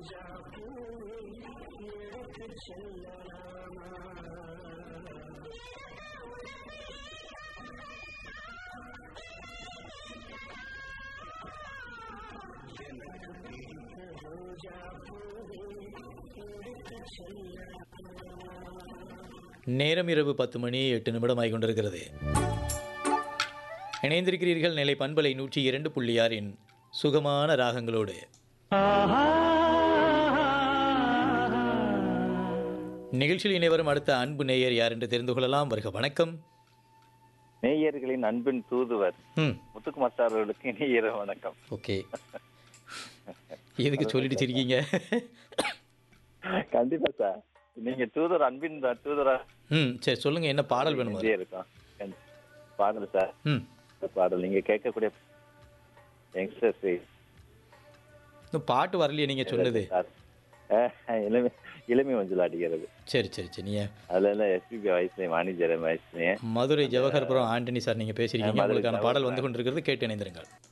நேரம் இரவு பத்து மணி எட்டு நிமிடம் ஆகி கொண்டிருக்கிறது இணைந்திருக்கிறீர்கள் நிலை பண்பலை நூற்றி இரண்டு புள்ளி ஆறின் சுகமான ராகங்களோடு நிகழ்ச்சியில் இணைவரும் அடுத்த அன்பு நேயர் யார் என்று தெரிந்து கொள்ளலாம் வருக வணக்கம் நேயர்களின் அன்பின் தூதுவர் ம் முத்துக்குமார் சார் அவர்களுக்கு இணைய வணக்கம் ஓகே எதுக்கு சொல்லிட்டு சிரிக்கீங்க கண்டிப்பா சார் நீங்க தூதர் அன்பின் தூதரா ம் சரி சொல்லுங்க என்ன பாடல் வேணுமா இதே இருக்கும் கண்டி- பாடல் சார் ம் இந்த பாடல் நீங்க கேட்கக்கூடிய யங்ஸ்டர்ஸ் இன்னும் பாட்டு வரலையே நீங்க சொன்னது சார் அஹ், இளமை இளமை மஞ்சள் அடிக்கிறது சரி சரி சரி நீங்க அதுல எல்லாம் எஸ்பிபி வயசுலயும் வாணிஜர வயசுலயும் மதுரை ஜவஹர்புரம் ஆண்டனி சார் நீங்க பேசியிருக்கீங்க மதுரை உங்களுக்கான பாடல் ஜவஹர் வந்து கொண்டிருக்கிறது கேட்டு இணைந்திருங்கள்